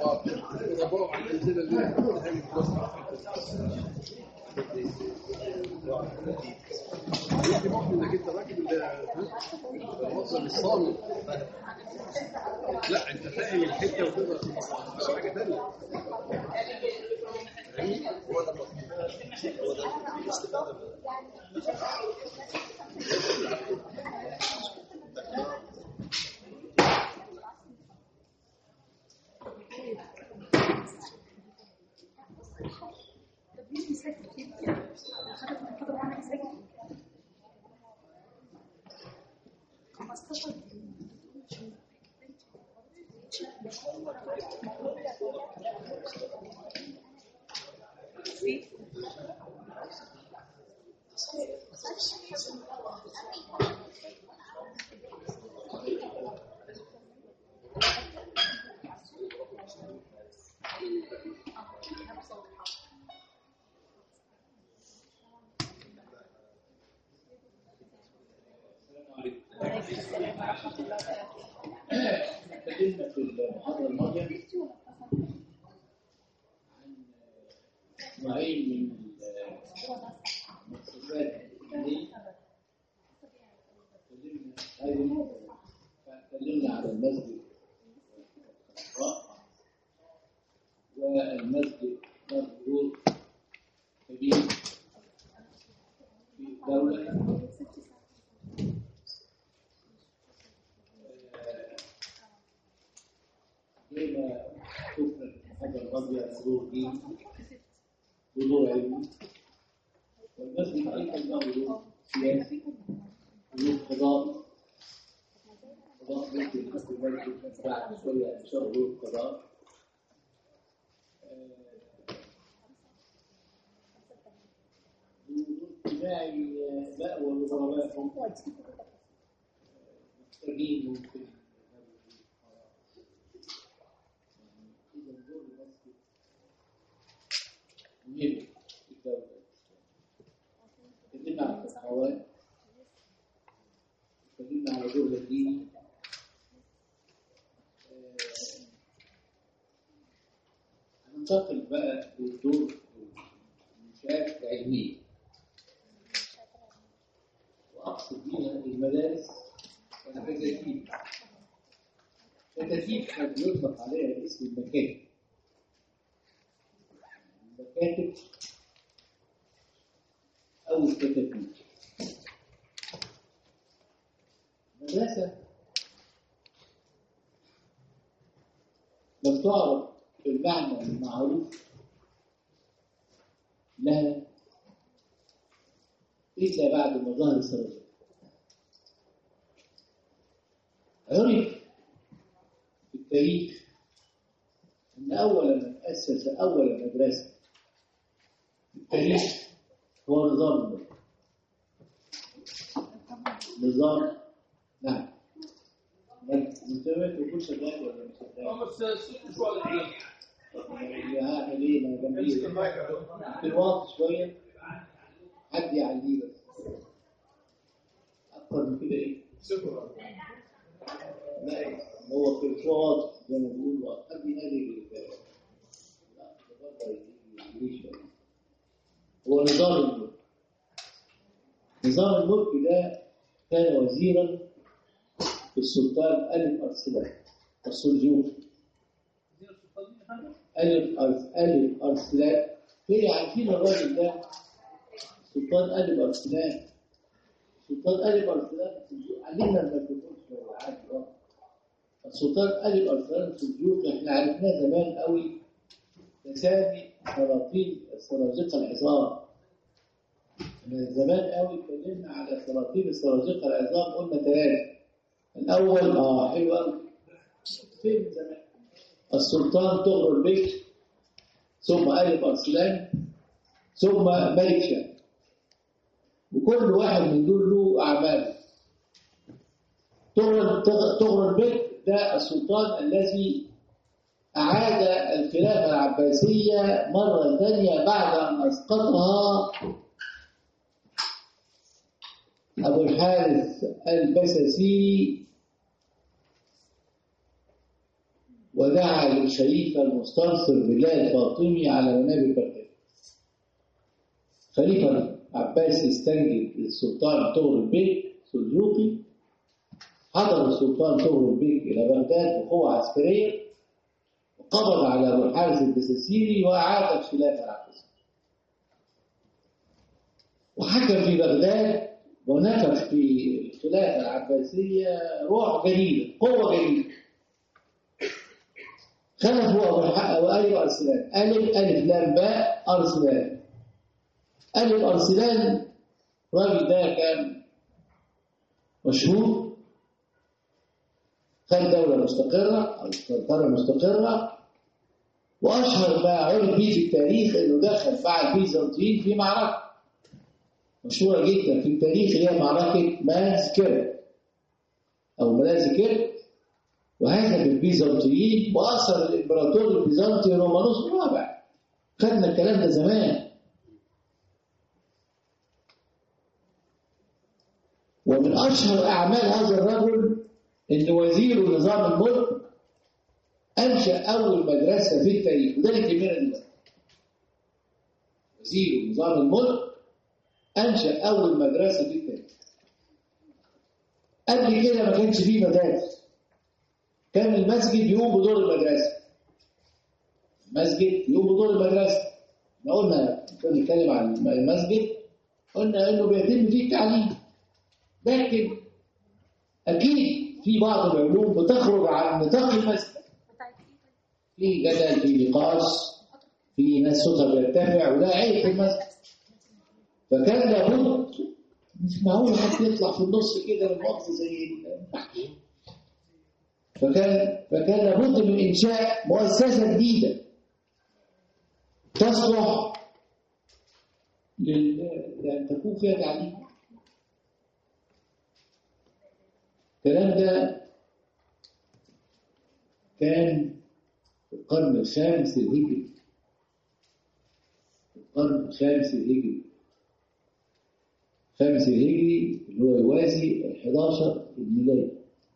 بدور على الامثله اللي هي في مؤمن انك انت راكب المصدر الصامت لا انت فاهم الحته وتقدر تبقى حاجه ثانيه هو ده المطلوب هو ده الاستفاده تكلمنا في المحاضرة الماضية عن نوعين من المؤسسات الدينية تكلمنا تكلمنا على المسجد الخضراء والمسجد له دور كبير في الدولة بما شفنا في المحاضرة الماضية حضور ديني حضور علمي والمسجد أيضا له حضور سياسي حضور قضائي قضاء ممكن يكون ممكن بعد شوية إن شاء الله قضاء اجتماعي لا والغرباء محتاجين ممكن مهم في الدولة تكلمنا عن الحوادث تكلمنا على دور الدين هننتقل بقى للدور المنشآت العلمية وأقصد بيها المدارس والمكاتب المكاتب قد يطلق عليها اسم المكاتب المكاتب أو الكتاتيب مدرسة لم تعرف بالمعنى المعروف لها إلا بعد ما ظهر السرطان عرف في التاريخ أن أول من أسس أول مدرسة في التاريخ هو نظام الملك نظام نعم منتبه تكون شغال ولا مش شغال؟ بس ست شوية العين هعمل ايه ما جنبي في الوقت شويه حد يعليه بس اكتر من كده ايه؟ لا هو في الوقت زي ما بيقولوا حد ينادي بال- لا بفكر يجيب شويه هو نظام الملك نظام الملك ده كان وزيرا للسلطان ألف أرسلان السلجوقي ألف أرس ألف أرسلان في عارفين الراجل ده سلطان ألف أرسلان سلطان ألف أرسلان علمنا الميكروفون شوية عادي اه السلطان ألف أرسلان السلجوقي احنا عرفناه زمان قوي تسامي سلاطين السلاجقة العظام من زمان قوي اتكلمنا على سلاطين السلاجقة العظام قلنا ثلاثة الأول اه حلو قوي فين زمان السلطان طغرل بيك ثم ألف أرسلان ثم ملك شام وكل واحد من دول له أعمال طغرل طغرل بيك ده السلطان الذي أعاد الخلافة العباسية مرة ثانية بعد أن أسقطها أبو الحارث البسسي ودعا للخليفة المستنصر بالله الفاطمي على منابر بغداد خليفة عباس استنجد السلطان طغرل بيك سلجوقي حضر السلطان طغرل بيك إلى بغداد بقوة عسكرية وقبض على أبو الحارث الدساسيري وأعاد الخلافة العباسية وحكم في بغداد ونفخ في الخلافة العباسية روح جديدة قوة جديدة خلفوا أبو الحق وألف أرسلان ألف ألف لام باء أرسلان ألف أرسلان الراجل ده كان مشهور خد دولة مستقرة أو سلطنة مستقرة وأشهر ما عرف به في التاريخ إنه دخل مع البيزنطيين في معركة مشهورة جدا في التاريخ هي معركة مازكر أو ملازكر وهزم البيزنطيين وأثر الإمبراطور البيزنطي رومانوس الرابع خدنا الكلام ده زمان ومن أشهر أعمال هذا الرجل إن وزير نظام الملك أنشأ أول مدرسة في التاريخ وده اللي يهمنا دلوقتي وزير نظام الملك أنشأ أول مدرسة في التاريخ قبل كده ما كانش فيه مدارس كان المسجد يقوم بدور المدرسة المسجد يقوم بدور المدرسة احنا قلنا كنا نتكلم عن المسجد قلنا انه بيتم فيه التعليم لكن اكيد في بعض العلوم بتخرج عن نطاق المسجد في جدل في نقاش في ناس صوتها بيرتفع وده عيب في المسجد فكان لابد مش معقول حد يطلع في النص كده من وقت زي المحكي فكان فكان لابد من انشاء مؤسسه جديده تصلح لل... لان تكون فيها تعليم الكلام ده كان في القرن الخامس الهجري القرن الخامس الهجري الخامس الهجري اللي هو يوازي ال 11 الميلادي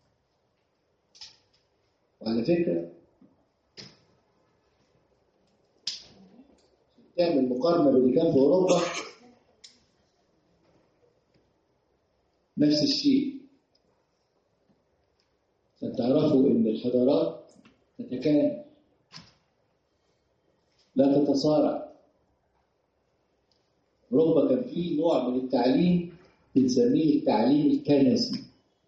وعلى فكرة تعمل مقارنة باللي كان في أوروبا نفس الشيء عشان تعرفوا إن الحضارات تتكامل لا تتصارع أوروبا كان فيه نوع من التعليم بنسميه التعليم الكنسي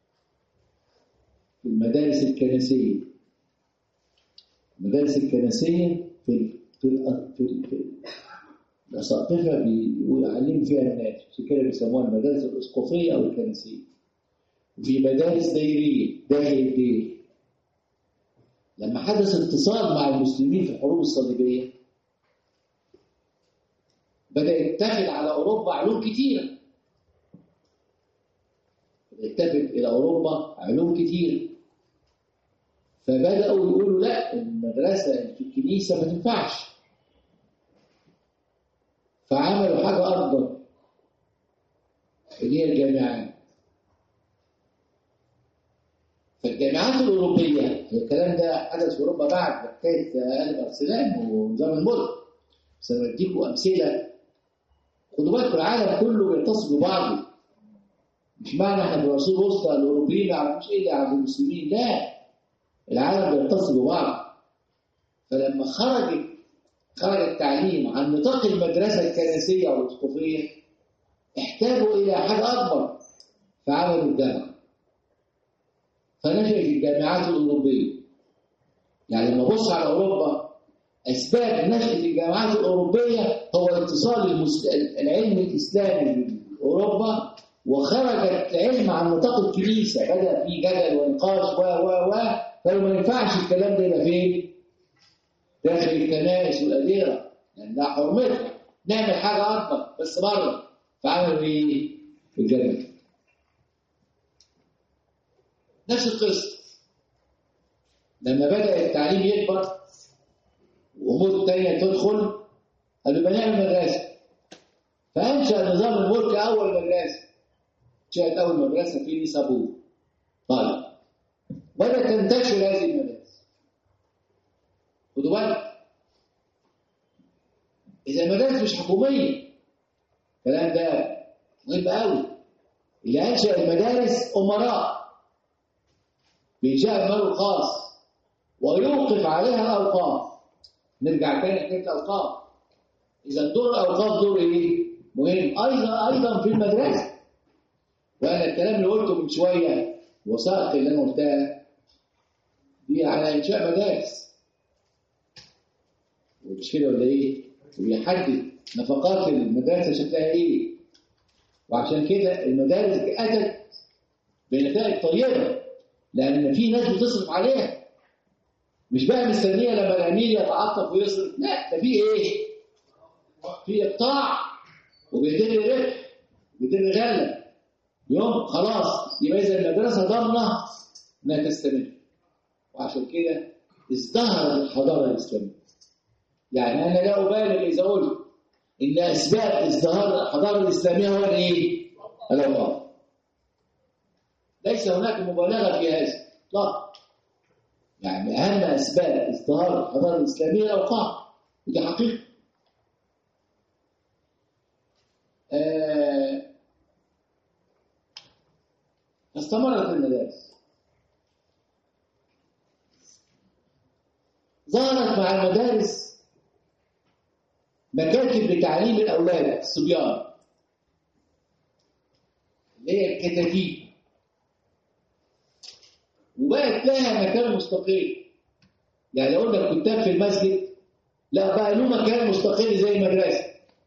في المدارس الكنسية المدارس الكنسية في في في, في الأساقفة بيعلموا فيها الناس عشان كده بيسموها المدارس الأسقفية أو الكنسية وفي مدارس دايرية داخل الدير لما حدث اتصال مع المسلمين في الحروب الصليبية بدأ يتخذ على أوروبا علوم كتيرة يتفق إلى أوروبا علوم كتير فبدأوا يقولوا لا المدرسة في الكنيسة ما تنفعش فعملوا حاجة أفضل اللي هي الجامعات فالجامعات الأوروبية الكلام ده حدث في أوروبا بعد حكاية آل أرسلان ونظام الملك بس أنا بديكم أمثلة خدوا بالكم العالم كله بيتصل ببعضه مش معنى احنا في العصور الوسطى الاوروبيين ما يعرفوش ايه اللي عند المسلمين لا العالم بيتصل ببعض فلما خرج خرج التعليم عن نطاق المدرسه الكنسيه او الاسقفيه احتاجوا الى حاجه اكبر فعملوا الجامعه فنشأت الجامعات الاوروبيه يعني لما ابص على اوروبا اسباب نشأة الجامعات الاوروبيه هو اتصال المس... العلم الاسلامي باوروبا وخرجت العلم عن نطاق الكنيسة بدأ في جدل ونقاش و و و فلو ما ينفعش الكلام ده يبقى فين؟ داخل الكنائس والأديرة لأن ده حرمتها نعمل حاجة أكبر بس بره فعملوا إيه؟ في الجبل نفس القصة لما بدأ التعليم يكبر وأمور تانية تدخل قالوا بنعمل مدرسة فأنشأ نظام الملك أول مدرسة جاءت أول مدرسة في نيسابور طيب بدأت تنتشر هذه المدارس خدوا بالك اذا المدارس مش حكوميه الكلام ده مهم قوي اللي انشا المدارس امراء بإنشاء المال الخاص ويوقف عليها الأوقاف نرجع تاني لحكاية الأوقاف إذا دور الأوقاف دور إيه؟ مهم أيضا أيضا في المدرسة وأنا الكلام اللي قلته من شوية وثائق اللي أنا قلتها دي على إنشاء مدارس مش كده ولا إيه؟ وبيحدد نفقات المدرسة شكلها إيه؟ وعشان كده المدارس أتت بنتائج طيبة لأن في ناس بتصرف عليها مش بقى مستنية لما الأمير يتعاطف ويصرف لا ده في إيه؟ في إقطاع وبيتم ربح بيتم غلة يوم خلاص يبقى إذا المدرسة ضامنة إنها تستمر وعشان كده ازدهرت الحضارة الإسلامية يعني أنا لا أبالغ إذا قلت إن أسباب ازدهار الحضارة الإسلامية هو الإيه؟ الأوقاف ليس هناك مبالغة في هذا لا يعني أهم أسباب ازدهار الحضارة الإسلامية الأوقاف ودي حقيقة آه، استمرت المدارس ظهرت مع المدارس مكاتب لتعليم الأولاد الصبيان اللي هي الكتاتيب وبقت لها مكان مستقل يعني لو قلنا الكتاب في المسجد لا بقى له مكان مستقل زي المدرسه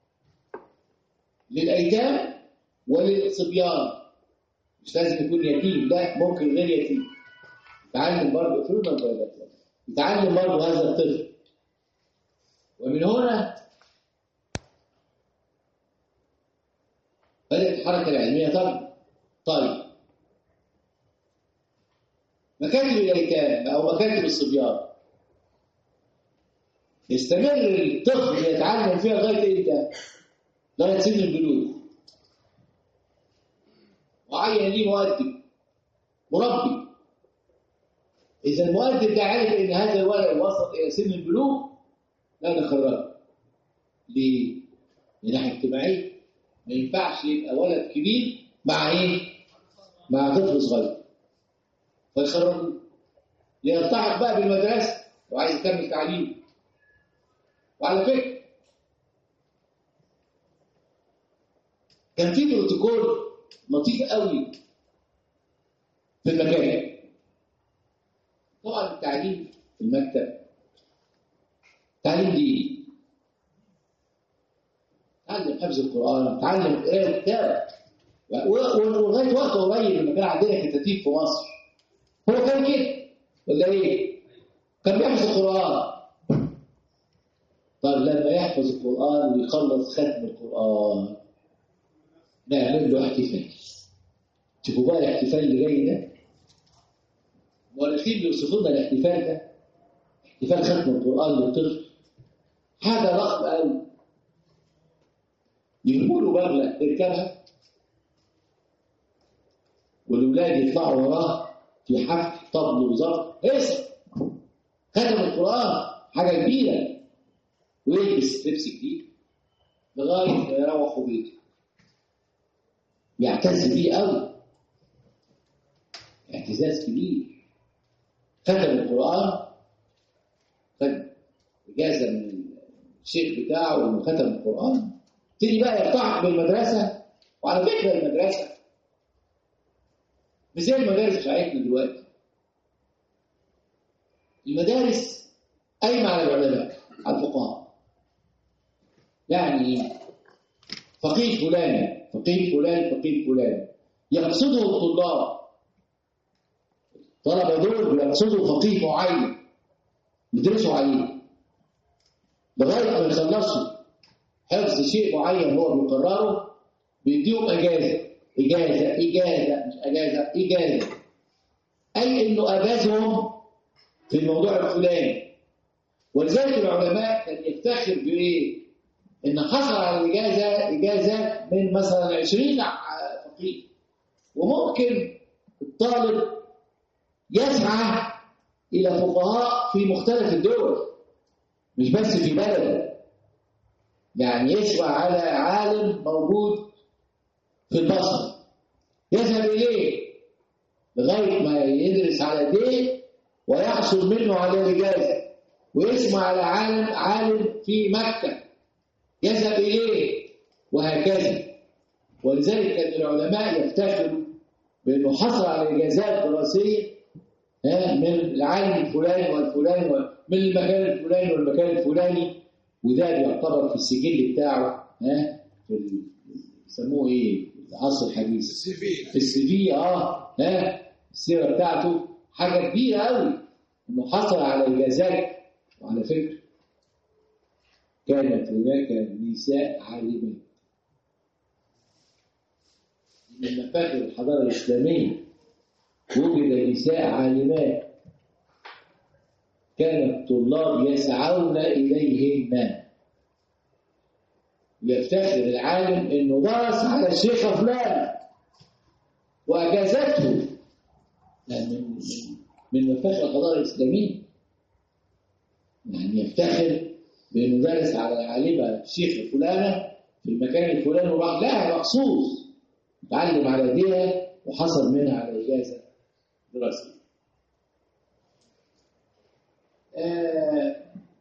للايتام وللصبيان مش لازم يكون يتيم لا ممكن غير يتيم يتعلم برضه افرضنا الموبايلات يتعلم برضه هذا الطفل ومن هنا بدأت الحركة العلمية طبعا طيب مكاتب الأيتام أو مكاتب الصبيان يستمر الطفل يتعلم فيها لغاية إمتى؟ لغاية سن البلوغ معين ليه مؤدب مربي إذا المؤدب ده عارف إن هذا الولد وصل إلى سن البلوغ لا نخرجه ليه؟ من ناحية اجتماعية ما ينفعش يبقى ولد كبير مع إيه؟ مع طفل صغير فيخرجوه يلتحق بقى بالمدرسة وعايز يكمل تعليمه وعلى فكرة كان في بروتوكول لطيف قوي في المكان طبعا التعليم في المكتب تعليم ديني تعلم حفظ القرآن تعلم قراءة الكتاب ولغاية وقت قريب لما كان عندنا كتاتيب في مصر هو كان كده ولا ايه؟ كان بيحفظ القرآن طب لما يحفظ القرآن ويخلص ختم القرآن نعمل له احتفال شوفوا بقى الاحتفال اللي جاي ده المؤرخين بيوصفوا لنا الاحتفال ده احتفال ختم القرآن للطفل حاجة ضخمة قوي يجيبوا له بغلة يركبها والولاد يطلعوا وراه في حفل طبل وزرق اسم ختم القرآن حاجة كبيرة ويلبس لبس جديد لغاية ما يروحوا بيته يعتز بيه قوي اعتزاز كبير ختم القرآن خد إجازة من الشيخ بتاعه إنه ختم القرآن تيجي بقى يلتحق بالمدرسة وعلى فكرة المدرسة مش زي المدارس بتاعتنا دلوقتي المدارس قايمة على العلماء على الفقهاء يعني فقيه فلان فقيه فلان فقيه فلان يقصده الطلاب طلبة دول يقصدوا فقيه معين يدرسوا عليه لغاية ما يخلصوا حفظ شيء معين هو بيقرره بيديهم أجازة إجازة إجازة مش أجازة إجازة أي إنه أجازهم في الموضوع الفلاني ولذلك العلماء كان يفتخر بإيه؟ إن حصل على الإجازة إجازة من مثلا 20 فقيه وممكن الطالب يسعى إلى فقهاء في مختلف الدول مش بس في بلده يعني يسمع على عالم موجود في البصر يذهب إليه لغاية ما يدرس على ديه ويحصل منه على الإجازة ويسمع على عالم عالم في مكة يذهب إليه وهكذا ولذلك كان العلماء يفتخروا بأنه حصل على إجازات دراسية ها، من العالم الفلاني والفلاني من المكان الفلاني والمكان الفلاني وده بيعتبر في السجل بتاعه ها في ال- يسموه ايه العصر الحديث السي في في السي في اه ها السيره بتاعته حاجه كبيره قوي انه حصل على اجازات وعلى فكره كانت هناك نساء عالمات من مفاخر الحضاره الاسلاميه وجد نساء عالمات كان الطلاب يسعون اليهن يفتخر العالم انه درس على الشيخ فلان واجازته يعني من من مفاخر القضاء الاسلاميه يعني يفتخر بانه درس على العالمه الشيخ فلانه في المكان الفلاني وراح لها مخصوص اتعلم على ايديها وحصل منها على اجازه دراسيه. آه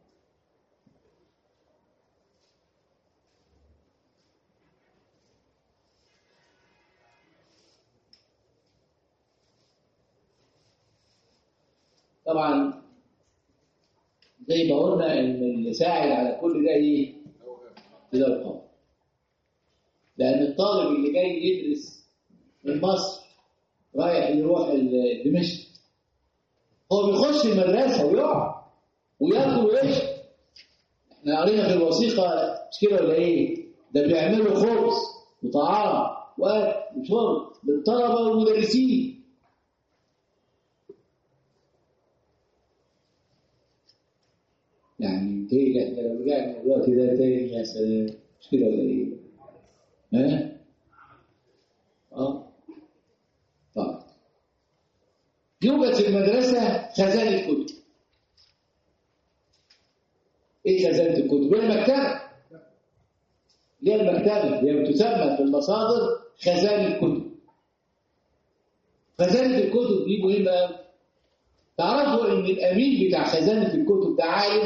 طبعا زي ما قلنا ان اللي ساعد على كل ده ايه؟ الاوقاف. لان الطالب اللي جاي يدرس من مصر رايح يروح ال- دمشق هو بيخش المدرسه ويقعد وياكل ويشرب. احنا قرينا في الوثيقه مش كده ولا ايه؟ ده بيعملوا خبز وطعام واكل وشرب للطلبه والمدرسين. يعني تيجي احنا لو رجعنا الوقت ده تاني يا سلام مش كده ولا ايه؟ ها؟ اه طيب يوجد في المدرسة خزانة كتب ايه خزانة الكتب؟ هي المكتبة هي المكتبة هي بتسمى في المصادر خزانة كتب خزانة الكتب دي مهمة أوي. تعرفوا ان الامين بتاع خزانة الكتب ده عالم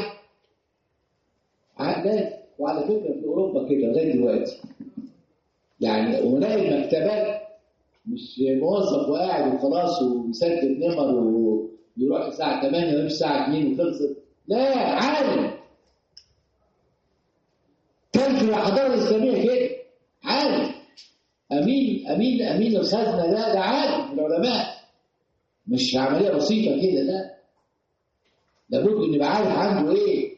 عالم وعلى فكرة في اوروبا كده لغاية دلوقتي يعني هناك المكتبات مش موظف وقاعد وخلاص ومسجل نمر ويروح الساعة 8 ويمشي الساعة 2 وخلصت لا عالم كان في الحضارة الإسلامية كده عالم أمين أمين أمين الخزنة ده ده عالم من العلماء مش عملية بسيطة كده لا لابد إن يبقى عارف عنده إيه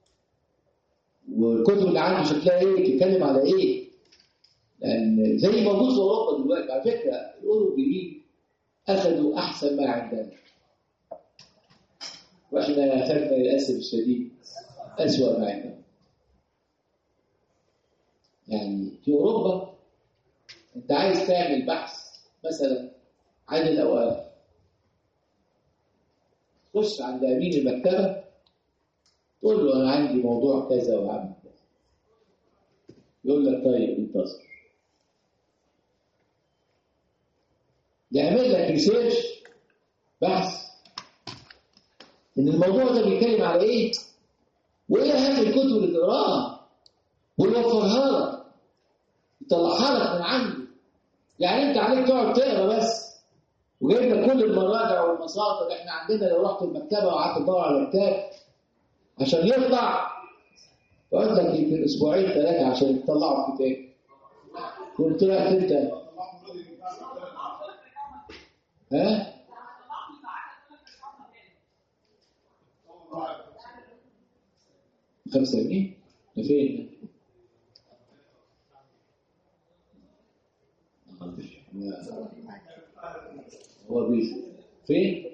والكتب اللي عنده شكلها إيه تتكلم على إيه لأن زي ما موجود في أوروبا دلوقتي على فكرة الأوروبيين أخذوا أحسن ما عندنا وإحنا أخذنا للأسف الشديد أسوأ ما عندنا يعني في أوروبا أنت عايز تعمل بحث مثلا عن الأوقاف تخش عند أمين المكتبة تقول له أنا عندي موضوع كذا وعامل كذا يقول لك طيب انتظر يعمل لك ريسيرش بحث ان الموضوع ده بيتكلم على ايه وايه اهم الكتب اللي تقراها ويوفرها لك يطلعها لك من عنده يعني انت عليك تقعد تقرا بس وجايب لك كل المراجع والمصادر احنا عندنا لو رحت المكتبه وقعدت تدور على كتاب عشان يطلع يقعد لك يمكن اسبوعين ثلاثه عشان تطلعوا الكتاب كنت طلعت انت ها خمسة جنيه ده فين هو بيش فين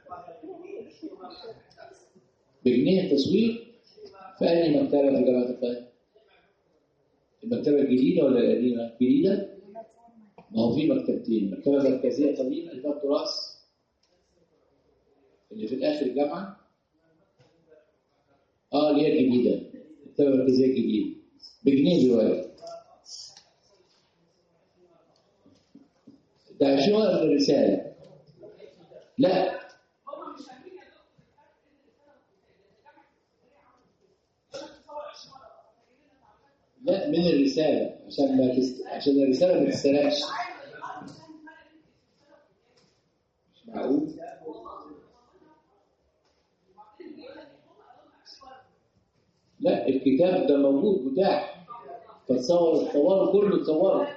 بجنيه التصوير في أي مكتبة في جامعة القاهرة المكتبة الجديدة ولا القديمة؟ الجديدة؟ ما هو في مكتبتين مكتبة مركزية قديمة اللي فيها التراث اللي في الآخر الجامعة اه اللي هي الجديده الكتابه المركزيه الجديده بجنيه دلوقتي ده شو الرساله لا لا من الرساله عشان ما تست... عشان الرساله ما تسترقش مش معقول لا الكتاب ده موجود متاح فتصور تصوره كله تصوره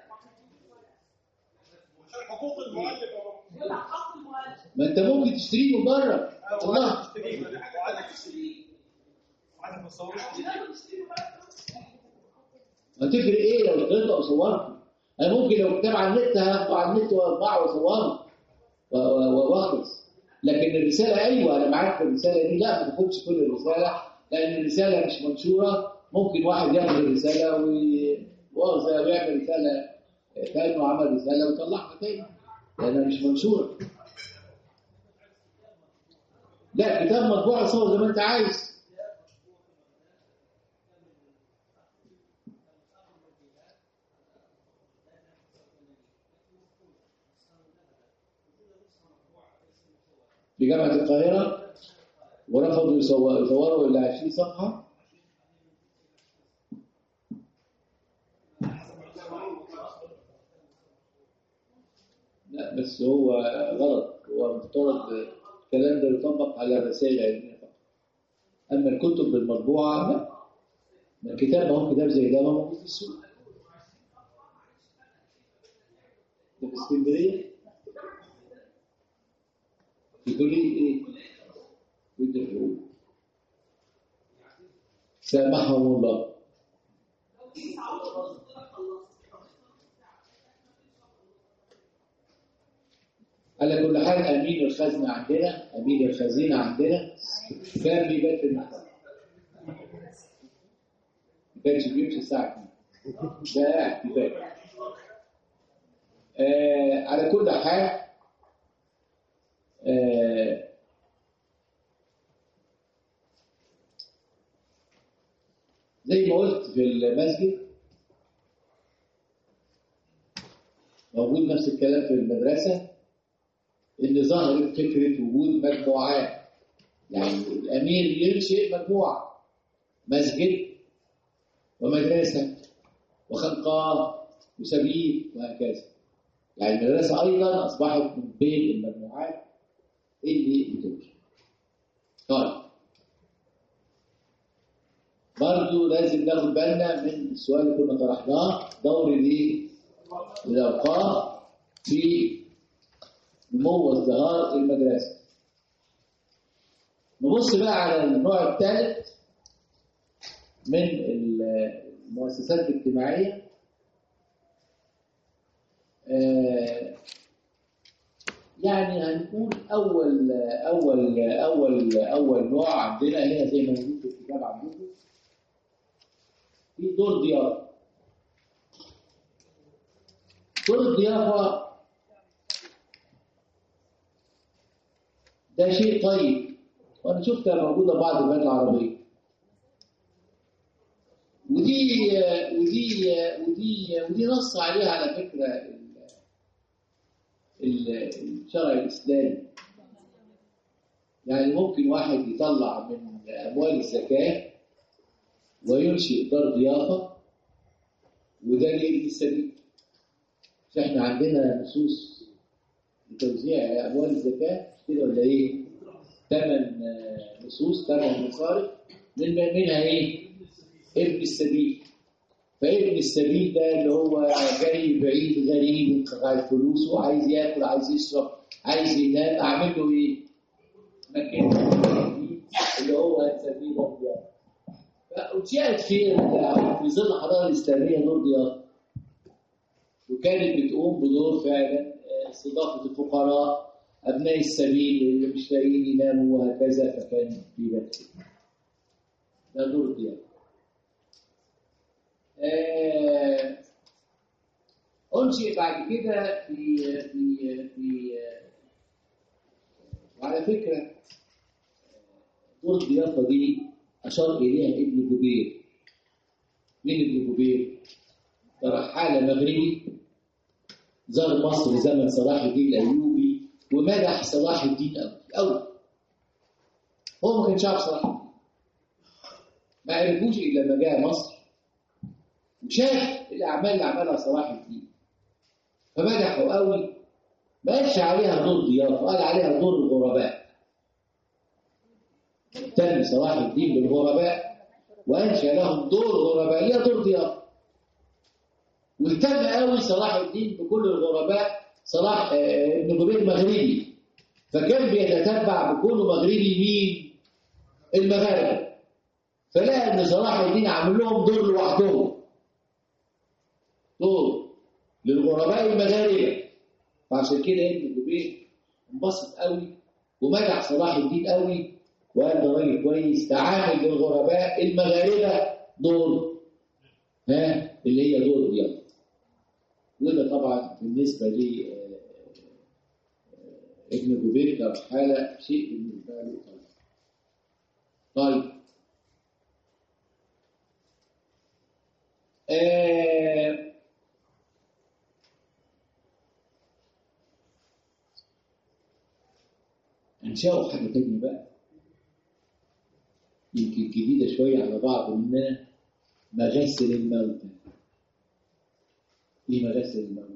حقوق المؤلف يا رب. ما انت ممكن تشتريه من بره والله تشتريه وعايزك تشتريه وعايزك ما تصوروش هتفرق ايه لو اشتريته او صورته انا ممكن لو كتاب على النت هاخده على النت واطبعه واصوره و- و- واخلص لكن الرساله ايوه انا معاك في الرساله دي لا ما تاخدش كل الرساله لان الرساله مش منشوره ممكن واحد ياخد الرساله وي- ويأخذ ويعمل رساله كانه عمل رساله ويطلعها تاني لانها مش منشوره لا كتاب مطبوع صور زي ما انت عايز في جامعة القاهرة ورفضوا يصور- يصوروا إلا 20 صفحة لا بس هو غلط هو مفترض الكلام ده يطبق على الرسائل العلمية فقط أما الكتب المطبوعة لا ما الكتاب ما هو كتاب زي ده ما موجود في السوق ده في اسكندرية في كلية إيه؟ كلية الحقوق سامحهم الله على كل حال أمين الخزنة عندنا أمين الخزينة عندنا كان بيبات في المحكمة ما كانش بيمشي الساعة 2 ده قاعد بيبات آه على كل حال آه زي ما قلت في المسجد موجود نفس الكلام في المدرسة إن ظهرت فكرة وجود مجموعات يعني الأمير ينشئ مجموعة مسجد ومدرسة وخنقاه وسبيل وهكذا يعني المدرسة أيضا أصبحت من بين المجموعات اللي بتنشئ طيب برضه لازم ناخد بالنا من السؤال اللي كنا طرحناه دور الايه؟ الاوقاف في نمو وازدهار المدرسه. نبص بقى على النوع الثالث من المؤسسات الاجتماعيه آه، يعني هنقول اول اول اول اول نوع عندنا هنا زي ما موجود في الكتاب عندكم في دور ضيافه دور الضيافه ده شيء طيب وانا شفتها موجوده في بعض البلاد العربيه ودي ودي ودي ودي نص عليها على فكره ال- ال- الشرع الاسلامي يعني ممكن واحد يطلع من اموال الزكاه وينشئ دار ضيافه وده ليه السبيل مش احنا عندنا نصوص لتوزيع اموال الزكاه مش كده ولا ايه؟ ثمان آه، نصوص ثمان مصارف من منها ايه؟ ابن السبيل فابن السبيل ده اللي هو جاي بعيد غريب قاعد فلوس وعايز ياكل عايز يشرب عايز ينام اعمل له ايه؟ مكان اللي هو السبيل والضيافه فأنشئت في في ظل الحضاره الاسلاميه دور ضيافه وكانت بتقوم بدور فعلا آه، استضافه الفقراء ابناء السبيل اللي مش لاقيين يناموا وهكذا فكان بيبات ده دور الضيافه آه، أنشئ بعد كده في في في وعلى فكرة دور الضيافة دي أشار إليها ابن جبير مين ابن جبير؟ ده رحالة مغربي زار مصر زمن صلاح الدين الأيوبي ومدح صلاح الدين أوي أوي هو ما كانش عارف صلاح الدين ما عرفوش إلا لما جاء مصر وشاف الأعمال اللي عملها صلاح الدين فمدحه قوي ما قالش عليها دور ضيافة قال عليها دور الغرباء اهتم صلاح الدين بالغرباء وأنشأ لهم دور غرباء ليها دور ضيافة واهتم قوي صلاح الدين بكل الغرباء صلاح آه، ابن جبير مغربي فكان بيتتبع بكل مغربي مين المغاربه فلقى ان صلاح الدين عامل لهم دور لوحدهم دور للغرباء المغاربه فعشان كده ابن جبير انبسط قوي ومدح صلاح الدين قوي وقال ده راجل كويس تعامل للغرباء المغاربه دور ها اللي هي دور ضيافه وده طبعا بالنسبه لي آه، آه، ابن جبير كرحاله شيء بالنسبه له طيب طيب آه انشأوا حاجة تانية بقى يمكن جديدة شوية على بعض مننا مغاسل الموتى ايه مغاسل الموتى؟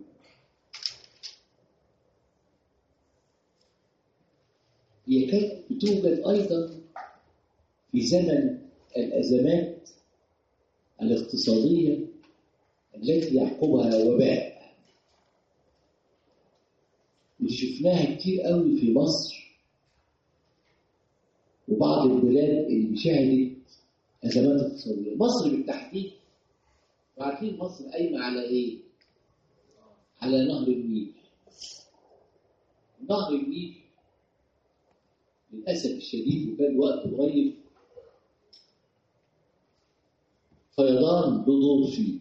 هي كانت بتوجد أيضا في زمن الأزمات الاقتصادية التي يعقبها وباء اللي شفناها كتير قوي في مصر وبعض البلاد اللي شهدت أزمات اقتصادية مصر بالتحديد وعارفين مصر قايمة على إيه؟ على نهر النيل نهر النيل للأسف الشديد وكان وقت قريب فيضان بذور فيه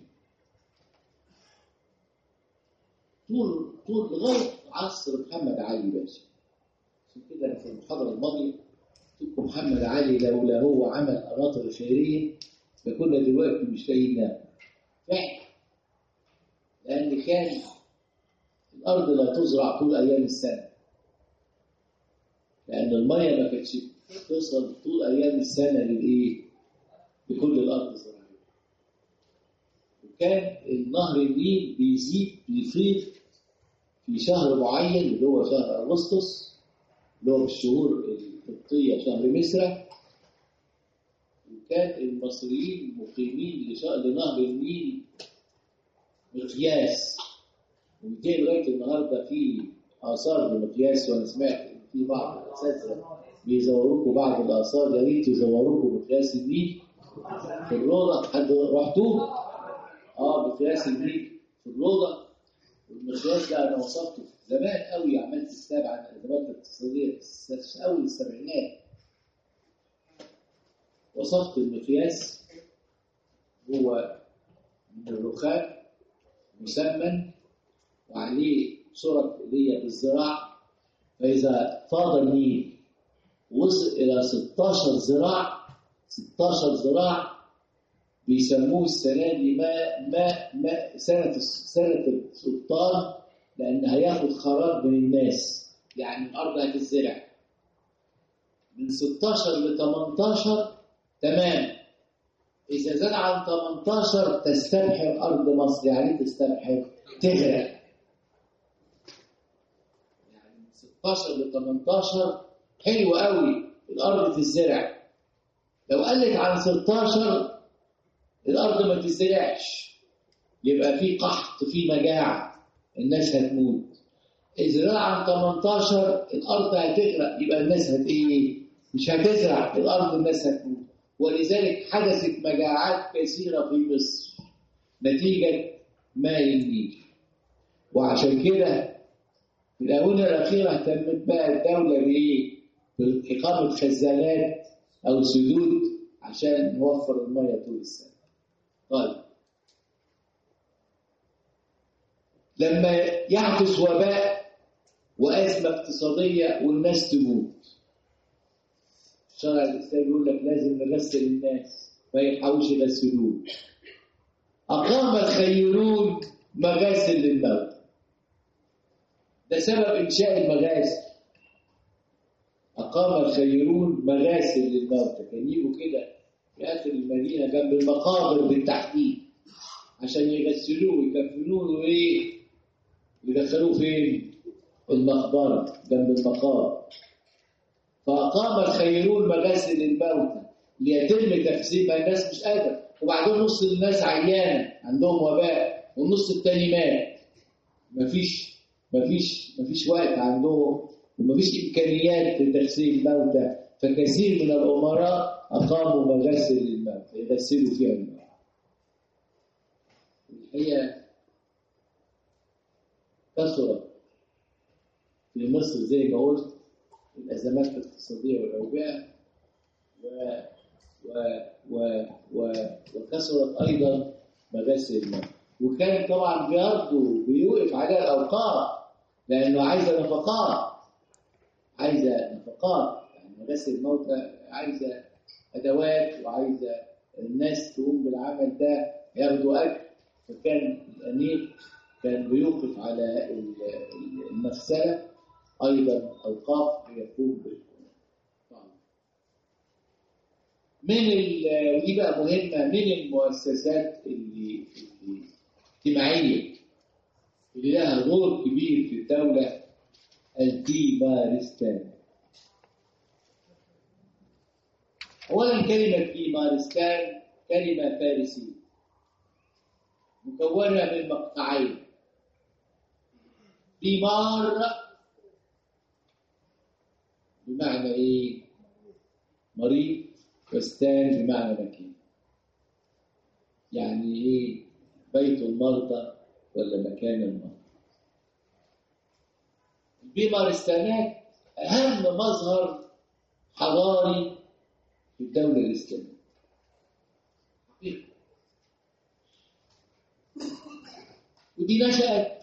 طول طول لغايه عصر محمد علي باشا عشان كده أنا في المحاضره الماضيه قلت لكم محمد علي لولا هو عمل قناطر خيريه لكنا دلوقتي مش لاقيين ناكل فعلا لان كان الارض لا تزرع طول ايام السنه لان الميه ما كانتش توصل طول ايام السنه للايه؟ لكل الارض زراعيه وكان النهر النيل بيزيد بيفيض في شهر معين اللي هو شهر اغسطس اللي هو بالشهور القبطيه شهر مصر وكان المصريين المقيمين لش- لنهر النيل مقياس وبالتالي لغايه النهارده في اثار لمقياس وانا سمعت إن في بعض الاساتذه بيزوروكوا بعض الاثار يا ريت يزوروكوا مقياس النيل في الروضه حد رحتوه؟ اه مقياس النيل في الروضه والمقياس ده انا وصفته زمان قوي عملت كتاب عن الازمات الاقتصاديه في الس- في اول السبعينات وصفت المقياس هو من الرخام مسمن وعليه صورة اللي هي بالزراع فإذا فاض النيل وصل إلى 16 ذراع 16 ذراع بيسموه السنة دي ما ما ما سنة سنة السلطان لأن هياخد خراج من الناس يعني الأرض هتزرع من 16 ل 18 تمام إذا زاد عن 18 تستبحر أرض مصر يعني إيه تستبحر تغرق يعني من 16 ل 18 حلو قوي الأرض تزرع لو قلت عن 16 الأرض ما تزرعش يبقى في قحط في مجاعة الناس هتموت إذا زاد عن 18 الأرض هتغرق يبقى الناس هت إيه؟ مش هتزرع الأرض الناس هتموت ولذلك حدثت مجاعات كثيرة في مصر نتيجة ماء النيل وعشان كده في الآونة الأخيرة اهتمت بقى الدولة بإيه؟ بإقامة خزانات أو سدود عشان نوفر المية طول السنة. طيب لما يحدث وباء وأزمة اقتصادية والناس تموت الشرع الإسلامي يقول لك لازم نغسل الناس ما يلحقوش يغسلوه أقام الخيرون مغاسل للموت ده سبب إنشاء المغاسل أقام الخيرون مغاسل للموتى كان يجوا كده في آخر المدينة جنب المقابر بالتحديد عشان يغسلوه ويكفنوه وإيه يدخلوه فين؟ المقبرة جنب المقابر فأقام الخيرون مغاسل الموتى ليتم تغسيل ما الناس مش قادرة وبعدين نص الناس عيانة عندهم وباء والنص التاني مات مفيش مفيش مفيش وقت عندهم ومفيش إمكانيات لتغسيل الموتى فكثير من الأمراء أقاموا مغاسل للموتى يغسلوا فيها الموتى هي كثرت في مصر زي ما قلت الأزمات الاقتصادية والأوبئة و و و و وكثرت أيضا مغاسل الموتى وكان طبعا برضه بيوقف عليها الأوقات لأنه عايزة نفقات عايزة نفقات يعني مغاسل الموتى عايزة أدوات وعايزة الناس تقوم بالعمل ده ياخدوا أجر فكان الأمير كان بيوقف على المغسلة أيضا أوقاف يقوم بالكلام من ودي بقى مهمة من المؤسسات اللي, اللي اجتماعية اللي لها دور كبير في الدولة الديمارستان أولا كلمة ديمارستان كلمة فارسية مكونة من مقطعين ديمار بمعنى ايه مريض وستان بمعنى مكان يعني ايه بيت المرضى ولا مكان المرضى البيمارستانات اهم مظهر حضاري في الدولة الإسلامية حقيقة ودي نشأت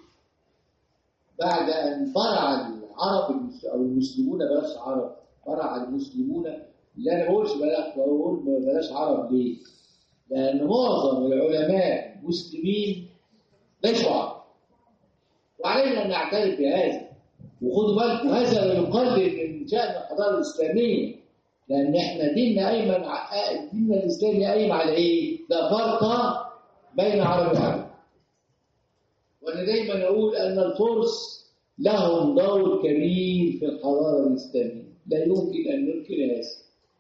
بعد أن فرع العرب أو المسلمون بلاش عرب فرع المسلمون لا أنا بقولش بلاش بقول بلاش عرب ليه؟ لأن معظم العلماء المسلمين ليسوا عرب وعلينا أن نعترف بهذا وخدوا بالكم هذا لا يقلل من شأن الحضارة الإسلامية لأن إحنا ديننا أيمن ديننا الإسلامي قايم على إيه؟ لا فرق بين عرب وعرب وأنا دايما أقول أن الفرس لهم دور كبير في الحضارة الإسلامية لا يمكن أن ننكر هذا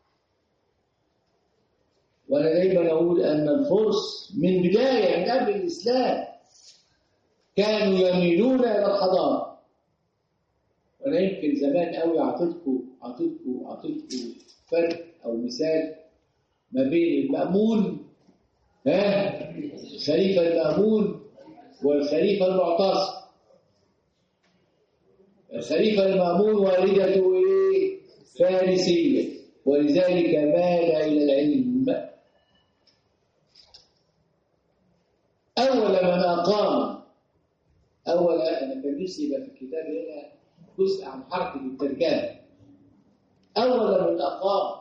وأنا دايما أقول أن الفرس من بداية من قبل الإسلام كانوا يميلون إلى الحضارة وأنا يمكن زمان قوي أعطيتكم أعطيتكم أعطيتكم فرق أو مثال ما بين المأمون ها الخليفة المأمون والخليفة المعتصم الخليفة المأمون والدته إيه؟ فارسية ولذلك مال إلى العلم أول من أقام أول أنا كان نفسي يبقى في الكتاب هنا جزء عن حركة الترجمة أول من أقام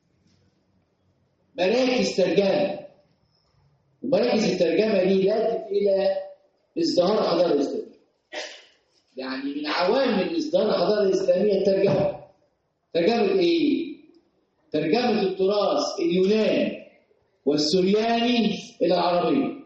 مراكز ترجمة ومراكز الترجمة دي أدت إلى ازدهار الحضارة الإسلامية يعني من عوامل ازدهار الحضارة الإسلامية الترجمة ترجمة إيه؟ ترجمة التراث اليوناني والسرياني إلى العربية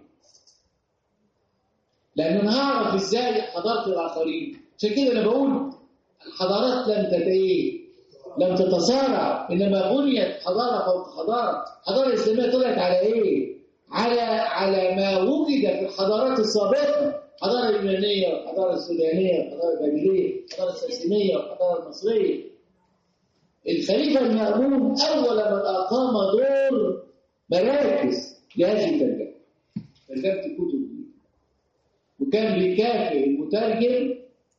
لأن هعرف إزاي حضارة الآخرين عشان كده أنا بقول الحضارات لم تتإيه لم تتصارع إنما بنيت حضارة فوق حضارة الحضارة الإسلامية طلعت على إيه؟ على على ما وجد في الحضارات السابقة الحضارة اليونانية والحضارة السودانية والحضارة البابلية والحضارة الساسانية والحضارة المصرية الخليفة المأمون أول من أقام دور مراكز لهذه الترجمة ترجمة الكتب دي وكان بيكافئ المترجم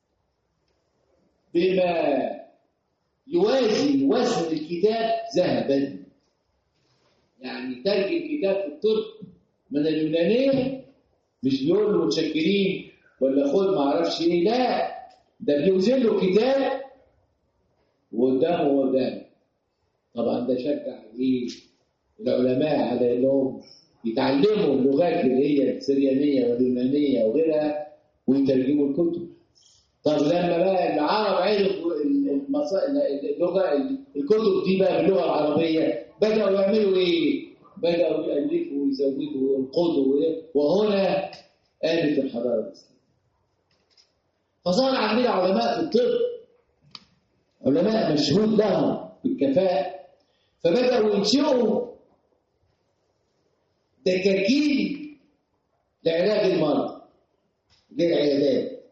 بما يوازي وزن الكتاب ذهبا يعني ترجم كتاب في الطب من اليونانية مش بيقول له متشكرين ولا خد ما اعرفش ايه لا ده بيوزن له كتاب وقدامه وقدامه طبعا ده شجع ايه العلماء على انهم يتعلموا اللغات اللي هي السريانيه واليونانيه وغيرها ويترجموا الكتب طب لما بقى العرب عرفوا ال- المصا... اللغه الكتب دي بقى باللغه العربيه بداوا يعملوا ايه؟ بداوا يالفوا ويزودوا وينقضوا وإيه؟ وهنا قامت الحضاره الاسلاميه فصار عندنا علماء في الطب علماء مشهود لهم بالكفاءة فبدأوا ينشئوا دكاكين لعلاج المرض دي العيادات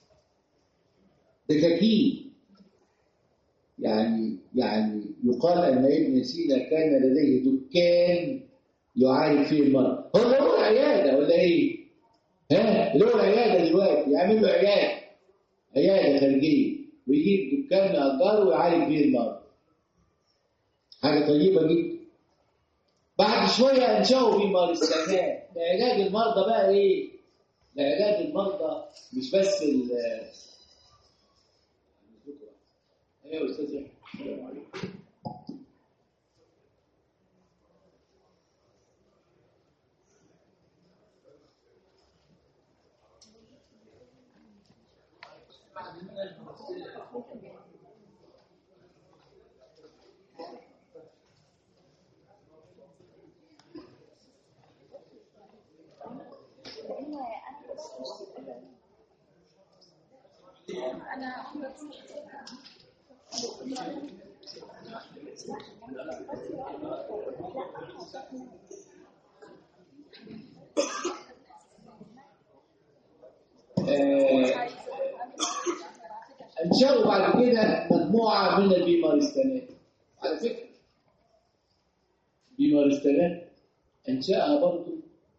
دكاكين يعني يعني يقال ان ابن سينا كان لديه دكان يعالج فيه المرض هو له عياده ولا ايه؟ ها له عياده دلوقتي يعمل له عياده عياده خارجيه ويجيب دكان يأجره ويعالج فيه المرض حاجه طيبه جدا بعد شويه انشأوا في مارستانات لعلاج المرضى بقى ايه؟ لعلاج المرضى مش بس ال ايوه يا استاذ يحيى. السلام عليكم آه، انشأوا بعد كده مجموعة من البيمارستانات على فكرة بيمارستانات أنشأها برضو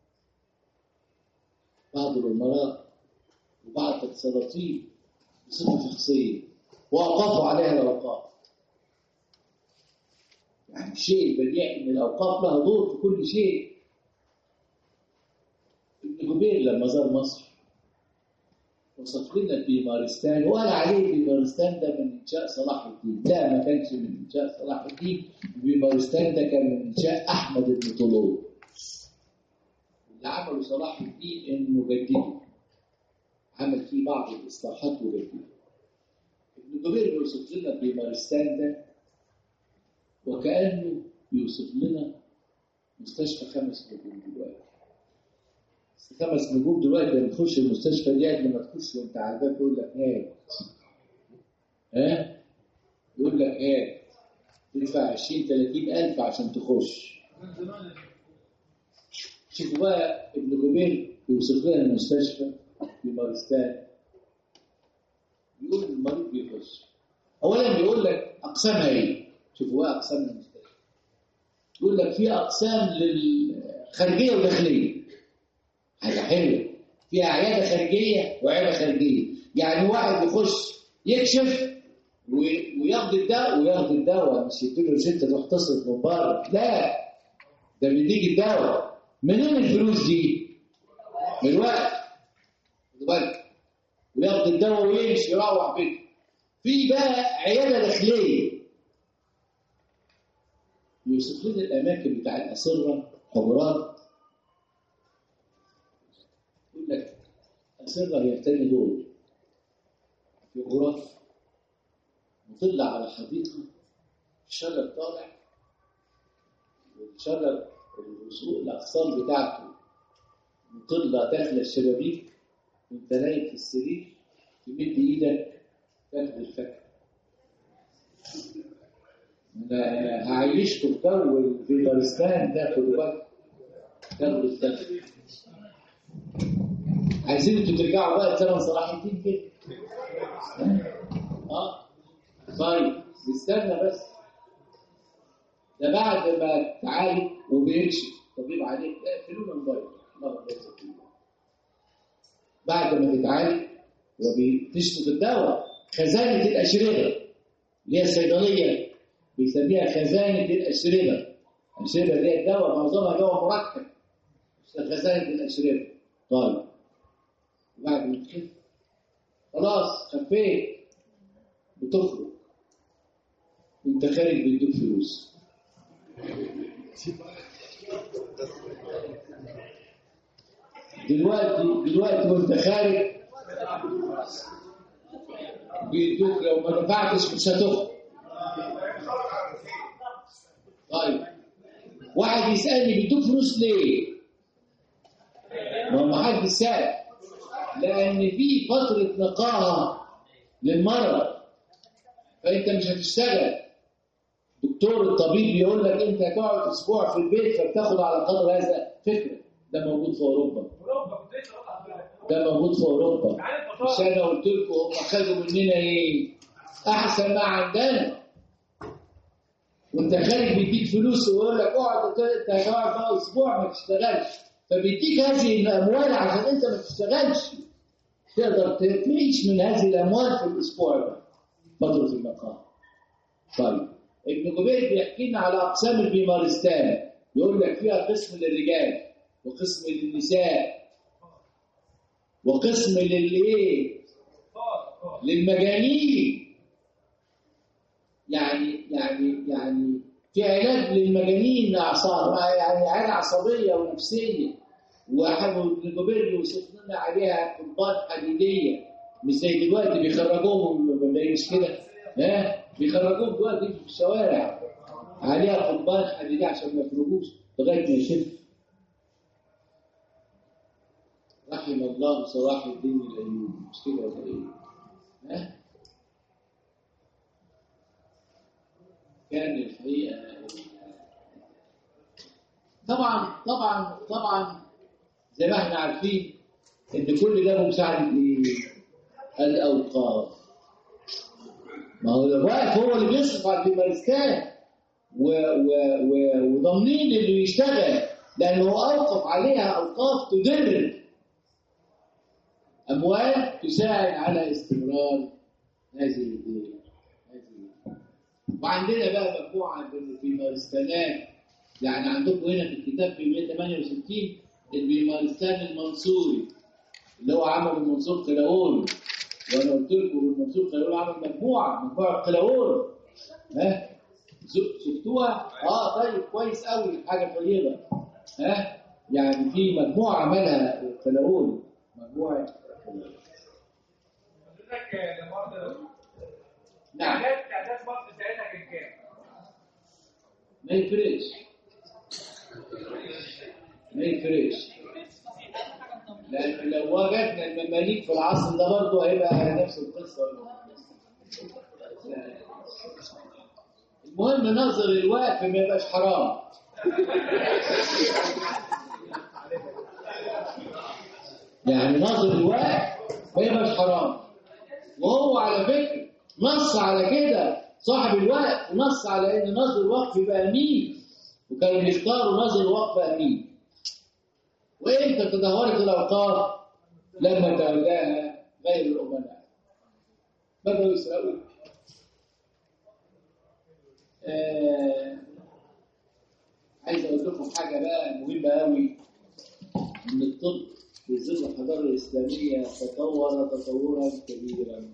بعض الأمراء وبعض السلاطين بصفة شخصية وأوقفوا عليها الأوقاف يعني الشيء البديع إن الأوقاف لها دور في كل شيء ابن جبير لما زار مصر وصف لنا بيمارستان وقال عليه بيمارستان ده من انشاء صلاح الدين لا ما كانش من انشاء صلاح الدين بيمارستان ده كان من انشاء احمد بن طولون اللي عمله صلاح الدين انه جدده عمل فيه بعض الاصلاحات وجدده ابن جبير بيوصف لنا بيمارستان ده وكانه بيوصف لنا مستشفى خمس نجوم دلوقتي خمس نجوم دلوقتي لما تخش المستشفى دي قبل ما تخش وانت على الباب يقول لك هات ها يقول لك هات تدفع 20 30 ألف عشان تخش شوفوا بقى ابن جبير بيوصف لنا المستشفى في مارستان بيقول المريض بيخش اولا بيقول لك اقسامها ايه شوفوا بقى اقسام المستشفى يقول لك في اقسام للخارجيه وداخليه حاجه حلوه فيها عياده خارجيه وعياده خارجيه يعني واحد يخش يكشف و- وياخد الدواء وياخد الدواء مش يديله ستة تروح تصرف من بره لا ده بيديك الدواء منين الفلوس دي؟ من الوقت خد بالك وياخد الدواء ويمشي يروح بيته في بقى عياده داخليه يوصف لنا الاماكن بتاع الاسره حجرات يقول لك أسرة هي تاني دور في غرف مطلة على حديقة الشجر طالع والشجر الرسوق الأغصان بتاعته مطلة داخل الشبابيك وانت نايم في السرير تمد ايدك تاخد الفاكهة انا هعيشكم جو في الفلسطين ده خدوا بالك تاخدوا الفاكهة عايزين انتوا ترجعوا بقى لزمن صلاح الدين كده اه طيب استنى بس ده بعد ما تعالج وبيكشف طبيب عليك اقفلوا له الموبايل الله يجزاك خير. بعد ما تتعالج وبتشرب الدواء خزانه الاشربه اللي هي الصيدليه بيسميها خزانه الاشربه الاشربه اللي هي الدواء معظمها دواء مركب خزانه الاشربه طيب وبعد ما تخف خلاص خفيت بتخرج وانت خارج بيدوك فلوس دلوقتي دلوقتي وانت خارج بيدوك لو ما دفعتش مش هتخرج طيب واحد يسألني بيدوك فلوس ليه؟ ما هو ما حد سأل لأن في فترة نقاهة للمرض فأنت مش هتشتغل دكتور الطبيب يقول لك أنت هتقعد أسبوع في البيت فبتاخد على قدر هذا فكرة ده موجود في أوروبا اوروبا كنت لسه اقول لحضرتك ده موجود في أوروبا تعالى مش الفطار أنا قلت لكم هم خدوا مننا إيه؟ أحسن ما عندنا وانت خارج بيديك فلوس ويقول لك اقعد انت هتقعد بقى اسبوع ما تشتغلش فبيديك هذه الاموال عشان انت ما تشتغلش تقدر تعيش من هذه الاموال في الاسبوع ده فتره النقاهه طيب ابن جبير بيحكي لنا على اقسام البيمارستان يقول لك فيها قسم للرجال وقسم للنساء وقسم للايه فطار فطار للمجانين يعني يعني يعني في علاج للمجانين اعصاب يعني علاج عصبيه ونفسيه وحبوا ابن جبير يوصف لنا عليها قضبان حديديه مش زي دلوقتي بيخرجوهم ولا مش كده ها بيخرجوهم دلوقتي في الشوارع عليها قضبان حديديه عشان ما يخرجوش لغايه ما يشف رحم الله صلاح الدين الايوبي مش كده ولا ايه؟ ها؟ كان الحقيقة طبعا طبعا طبعا زي ما احنا عارفين ان كل ده بمساعدة ايه؟ الاوقاف ما هو الواقف هو اللي بيصرف على البيمارستان و- و- و- وضامنين اللي يشتغل لانه اوقف عليها اوقاف تدر اموال تساعد على استمرار هذه الايه؟ هذه وعندنا بقى مجموعه في- في مارستانات يعني عندكم هنا في الكتاب في 168 البيمارستان المنصوري اللي هو عمل المنصور قلاوون وانا قلت لكم المنصور قلاوون عمل مجموعه مجموعه قلاوون ها ز- شفتوها؟ اه طيب كويس قوي حاجه طيبه ها يعني في مجموعه عملها قلاوون مجموعه قلاوون. حضرتك يا جماعه نعم تعداد تعداد مصر ساعتها كان كام؟ ما يفرقش ما يفرقش لأن لو وجدنا المماليك في العصر ده برضه هيبقى نفس القصة لا. المهم نظر الوقف ما يبقاش حرام يعني نظر الوقف ما يبقاش حرام وهو على فكرة نص على كده صاحب الوقف نص على ان نظر الوقف يبقى امين وكانوا بيختاروا نظر الوقف امين وامتى تدهورت الاوقاف لما تولاها غير الامناء بدأوا يسرقوا آه عايز اقول لكم حاجه بقى مهمه قوي ان الطب في ظل الحضاره الاسلاميه تطور تطورا كبيرا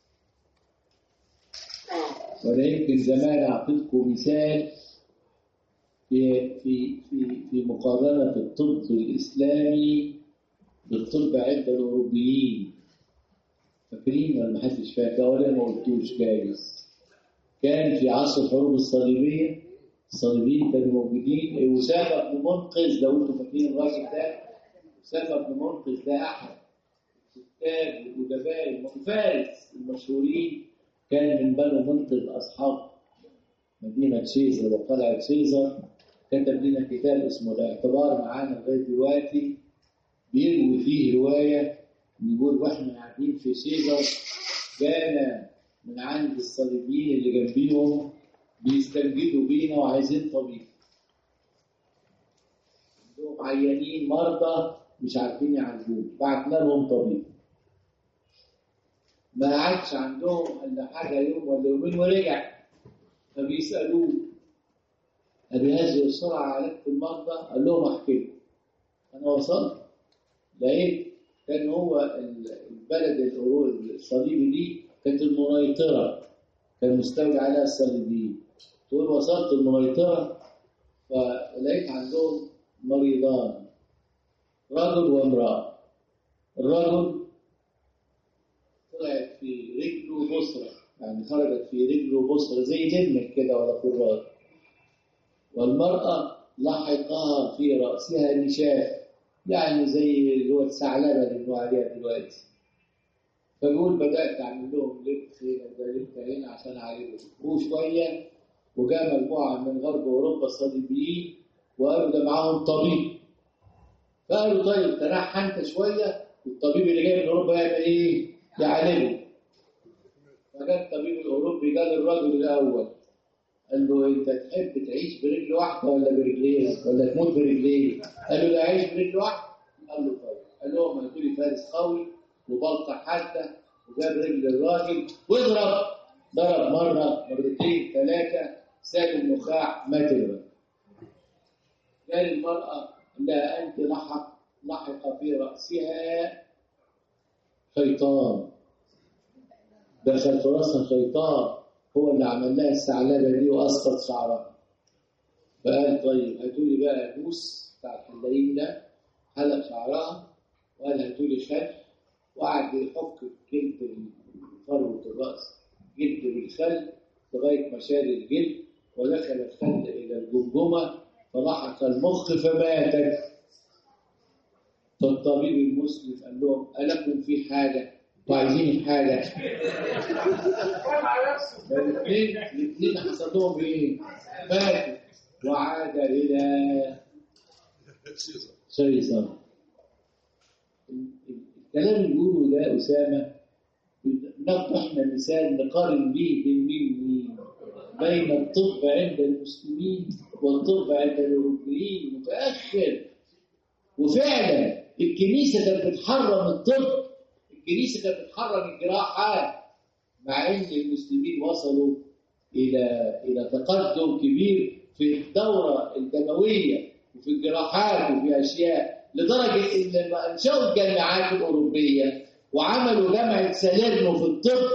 ولا يمكن زمان اعطيكم مثال في في في في مقارنه الطب الاسلامي بالطب عند الاوروبيين فاكرين ولا محدش فاكر ولا ما قلتوش جايز كان في عصر الحروب الصليبيه الصليبيين كانوا موجودين وسامة بن منقذ لو انتم فاكرين الراجل ده سامة بن منقذ ده احد الكتاب الادباء الفارس المشهورين كان من بنو منقذ اصحاب مدينه شيزر وقلعه شيزر كتب لنا كتاب اسمه الاعتبار معانا لغايه دلوقتي بيروي فيه روايه بيقول واحنا قاعدين في شيزر كان من عند الصليبيين اللي جنبيهم بيستنجدوا بينا وعايزين طبيب عندهم عيانين مرضى مش عارفين يعالجوهم بعتنا لهم طبيب ما قعدش عندهم الا حاجه يوم ولا يومين ورجع فبيسالوه أبهذه السرعة عالجت المرضى؟ قال لهم أحكي لكم أنا وصلت لقيت كان هو البلد الأورو- الصليبي دي كانت المنيطرة كان مستولي عليها الصليبيين تقول وصلت المنيطرة فلقيت عندهم مريضان رجل وامرأة الرجل طلعت في رجله بصرة يعني خرجت في رجله بصرة زي دمك كده ولا كرات والمرأة لحقها في رأسها نشاف يعني زي اللي هو الثعلبة اللي بنقول عليها دلوقتي فبقول بدأت أعمل لهم لبس هنا وده لبس هنا عشان أعالجهم وشوية وجاء مجموعة من غرب أوروبا الصليبيين وقالوا ده معاهم طبيب فقالوا طيب تنحى أنت شوية والطبيب اللي جاي من أوروبا يعمل إيه؟ يعالجه فجاء الطبيب الأوروبي قال الراجل الأول قال له أنت تحب تعيش برجل واحدة ولا برجلين ولا تموت برجلين؟ قال له لا أعيش برجل واحدة قال له طيب قال لهم هاتوا لي فارس قوي وبلطة حادة وجاب رجل الراجل واضرب ضرب مرة مرتين ثلاثة سال النخاع مات الراجل قال المرأة لا أنت لحق لحق في رأسها شيطان دخل في رأسها شيطان هو اللي عمل لها الثعلبة دي وأسقط شعرها فقال طيب هاتوا لي بقى بوس بتاع الحلاقين ده حلق شعرها وقال هاتوا لي خل وقعد يحك جلد فروة الرأس جلد بالخل لغاية ما شال الجلد ودخل الخل إلى الجمجمة فلحق المخ فماتت فالطبيب المسلم قال لهم ألكم في حاجة؟ وعايزين حاجة؟ الاثنين الاثنين حصل لهم إيه؟ ماتوا وعاد إلى سيسر الكلام اللي بيقوله ده أسامة ناخد احنا مثال نقارن به بين مين ومين بين الطب عند المسلمين والطب عند الأوروبيين متأخر وفعلا الكنيسة كانت بتحرم الطب الكنيسة كانت بتحرم الجراحات مع ان المسلمين وصلوا الى الى تقدم كبير في الدورة الدموية وفي الجراحات وفي اشياء لدرجة ان لما انشأوا الجامعات الأوروبية وعملوا جامعة ساليرنو في الطب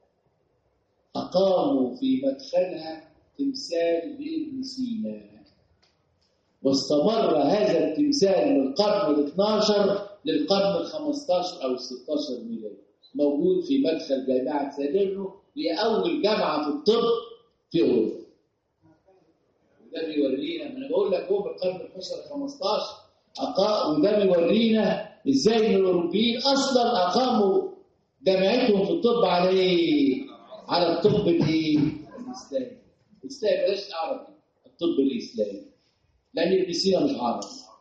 أقاموا في مدخلها تمثال لابن سينا واستمر هذا التمثال من القرن ال 12 للقرن ال 15 أو ال 16 ميلادي موجود في مدخل جامعة ساليرنو هي أول جامعة في الطب في أوروبا وده بيورينا ما أنا بقول لك هو من القرن ال 11 15 أقا... وده بيورينا إزاي إن الأوروبيين أصلا أقاموا جامعتهم في الطب على إيه؟ على الطب الايه؟ الاسلامي. الاسلامي بلاش العربي، الطب الاسلامي. لان ابن سينا مش عربي.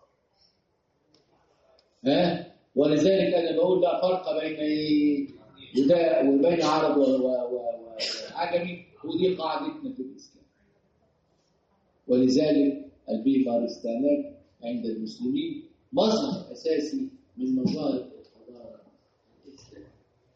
ها؟ ولذلك انا بقول لا فرق بين ايه؟ وده وبين عرب وعجمي ودي قاعدتنا في الاسلام. ولذلك البيبارستانات عند المسلمين مظهر اساسي من مظاهر الحضاره الاسلاميه.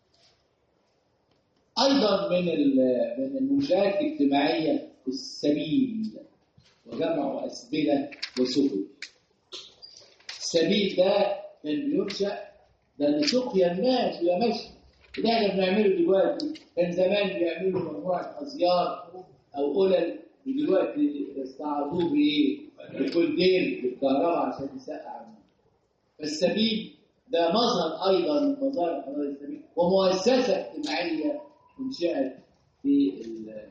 ايضا من من المنشات الاجتماعيه السبيل وجمع اسبله وسبل السبيل ده كان بينشا ده لسقيا الناس ويا مشي ده احنا بنعمله دلوقتي كان زمان بيعملوا مجموعه ازيار او قلل ودلوقتي استعرضوه بايه؟ بكل دير بالكهرباء عشان يسقع الناس فالسبيل ده مظهر ايضا من مظاهر الحضاره الاسلاميه ومؤسسه اجتماعيه انشأت في ال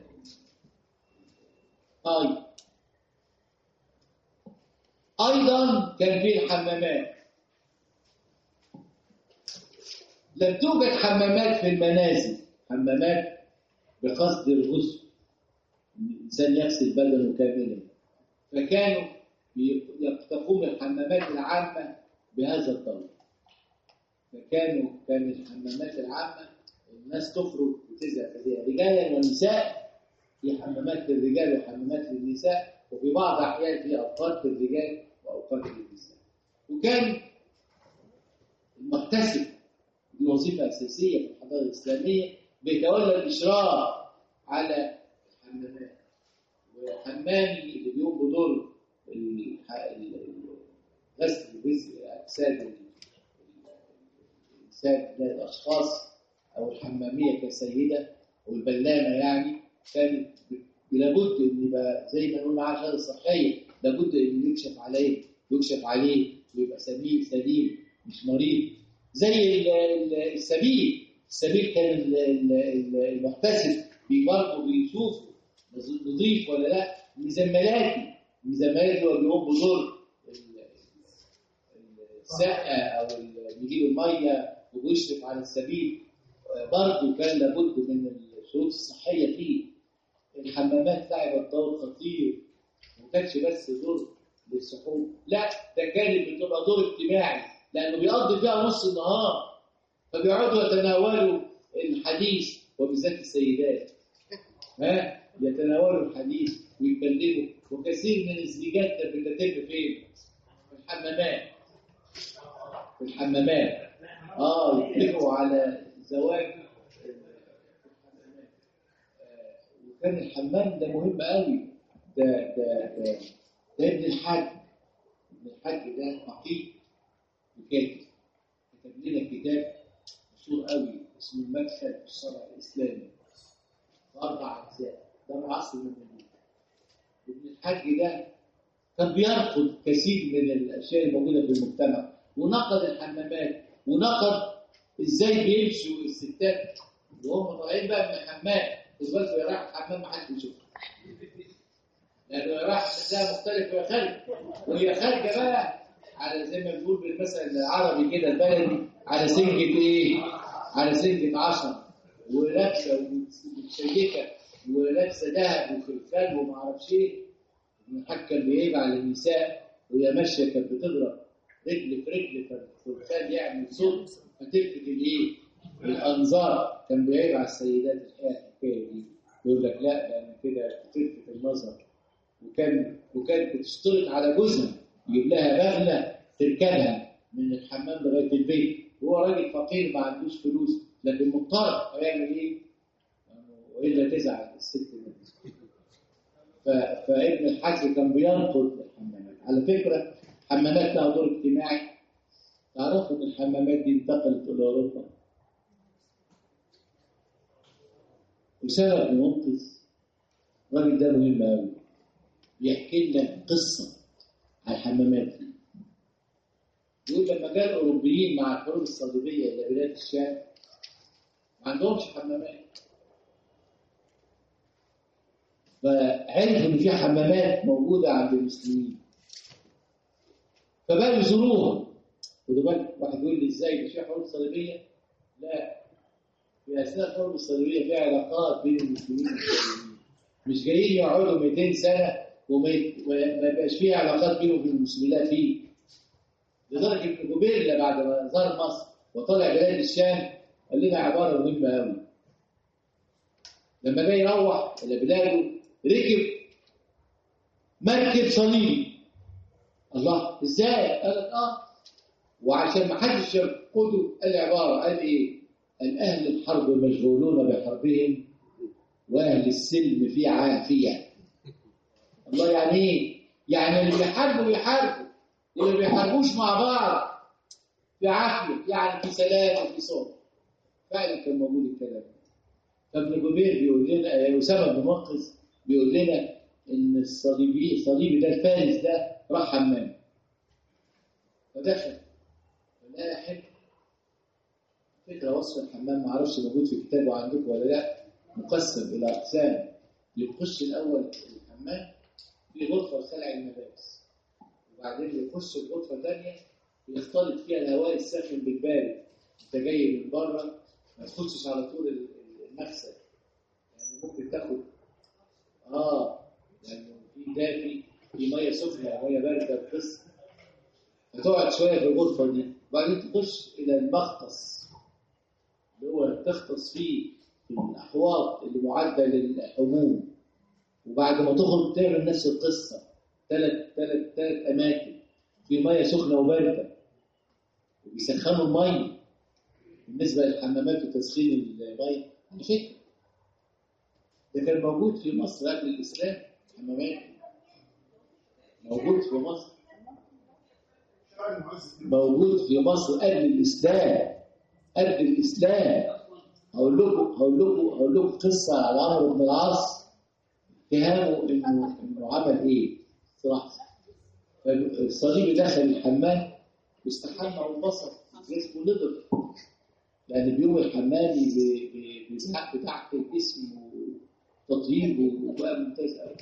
طيب أيضا كان في الحمامات لم توجد حمامات في المنازل حمامات بقصد الغسل الإنسان يغسل بدنه كاملا فكانوا تقوم الحمامات العامة بهذا الطريق فكانوا كان الحمامات العامة الناس تخرج وتذهب فيها رجالا ونساء في حمامات للرجال وحمامات للنساء وفي بعض الأحيان في أوقات للرجال وأوقات للنساء وكان المحتسب دي وظيفة أساسية في الحضارة الإسلامية بيتولى الإشراف على الحمامات وحمامي اللي بيقوم بدور غسل أجساد الإنسان الأشخاص أو الحمامية كسيدة والبلانة يعني كانت لابد إن يبقى زي ما نقول معاها شهادة صحية لابد انه يكشف عليه يكشف عليه ويبقى سليم سليم مش مريض زي ال- ال- السبيل السبيل كان ال- ال- ال- المحتسب بي- برضه بيشوف نظيف ولا لا المزملاتي المزملاتي هو بيقوم بدور ال- السقة أو ال- بيجيب المية وبيشرف على السبيل آه، برضه كان لابد من الشروط الصحية فيه الحمامات لعبت دور خطير وما كانش بس دور للسحور لا ده كانت بتبقى دور اجتماعي لأنه بيقضي فيها نص النهار فبيقعدوا يتناولوا الحديث وبالذات السيدات ها يتناولوا الحديث ويتكلموا وكثير من الزيجات كانت بتتم فين؟ في الحمامات في الحمامات اه يتفقوا على زواج في الحمامات آه، وكان الحمام ده مهم قوي ده ده ده, ده ابن الحاج ابن الحاج ده فقيه وكاتب كتب لنا كتاب مشهور قوي اسمه المدخل في الشرع الاسلامي في اربع اجزاء ده من عصر النبوي ابن الحاج ده كان بيرفض كثير من الاشياء الموجوده في المجتمع ونقد الحمامات ونقد ازاي بيمشوا الستات وهم طالعين بقى من الحمام بس بس وهي رايحه الحمام ما حدش بيشوفها لانه هي رايحه شكلها مختلف وهي خارجه وهي خارجه بقى على زي ما بنقول بالمثل العربي كده البلدي على سنجة ايه؟ على سنجة عشرة ولابسه ومتشيكه ولابسه ذهب وخلفان وما اعرفش ايه ابن الحاج كان بيعيب على النساء وهي ماشيه كانت بتضرب رجل في رجل فالخلفان يعمل صوت فتلفت الايه؟ الانظار كان بيعيب على السيدات الحقيقه الحكايه دي يقول لك لا ده انا كده تلفت النظر وكان وكانت بتشترط على جوزها يجيب لها بغله تركبها من الحمام لغايه البيت هو راجل فقير ما عندوش فلوس لكن مضطر هيعمل ايه؟ والا تزعل الست دي ف- فابن الحاج كان بينقد الحمامات على فكره الحمامات لها دور اجتماعي تعرفوا ان الحمامات دي انتقلت الى اوروبا وسبب منقذ الراجل ده مهم قوي يحكي لنا قصه على الحمامات دي يقول لما جاء الاوروبيين مع الحروب الصليبيه الى بلاد الشام ما عندهمش حمامات فعرفوا ان في حمامات موجوده عند المسلمين فبقوا يزوروها خدوا بالك واحد يقول لي ازاي مش في حروب صليبيه؟ لا في اثناء الحروب الصليبيه في علاقات بين المسلمين والصليبيين مش جايين يقعدوا 200 سنه وما يت- وما يبقاش فيه علاقات بينهم وبين المسلمين لا في لدرجه ان جوبيرلا بعد ما زار مصر وطلع بلاد الشام قال لنا عباره مهمه قوي لما جاي يروح الى بلاده ركب مركب صليبي الله ازاي؟ قال لك اه وعشان ما حدش يرقده قال عباره قال ايه؟ قال اهل الحرب مشغولون بحربهم واهل السلم في عافيه الله يعني ايه؟ يعني اللي بيحاربوا بيحاربوا واللي بيحاربوش مع بعض في عافيه يعني في سلام وفي صوت فعلا كان موجود الكلام ده فابن جبير بيقول لنا اسامه بن منقذ بيقول لنا ان الصليبي الصليبي ده الفارس ده راح حمام فدخل فلا يحب فكره وصف الحمام ما اعرفش موجود في كتابه عندكم ولا لا مقسم الى اقسام يخش الاول الحمام في غرفه لخلع الملابس وبعدين يخش الغرفه ثانيه يختلط فيها الهواء الساخن بالبارد انت جاي من بره ما تخشش على طول ال- المغسل يعني ممكن تاخد اه لانه في دافي في ميه سخنه وميه بارده بقص هتقعد شويه في الغرفه دي وبعدين تخش الى المغطس اللي هو تغطس فيه في الاحواض اللي معده للحموم وبعد ما تخرج تعمل نفس القصه ثلاث ثلاث ثلاث اماكن في ميه سخنه وبارده وبيسخنوا الميه بالنسبه للحمامات وتسخين الميه على فكره ده كان موجود في مصر قبل الاسلام حمامات موجود في مصر موجود في مصر قبل الاسلام قبل الاسلام هقول لكم هقول لكم هقول لكم قصه على عمرو بن العاص اتهامه انه انه عمل ايه؟ صراحه الصليبي دخل الحمام واستحمى وانبسط جسمه نضف لأن بيوم الحمامي ب- ب- بتاع بتاعت الجسم وتطييب وبقى ممتاز قوي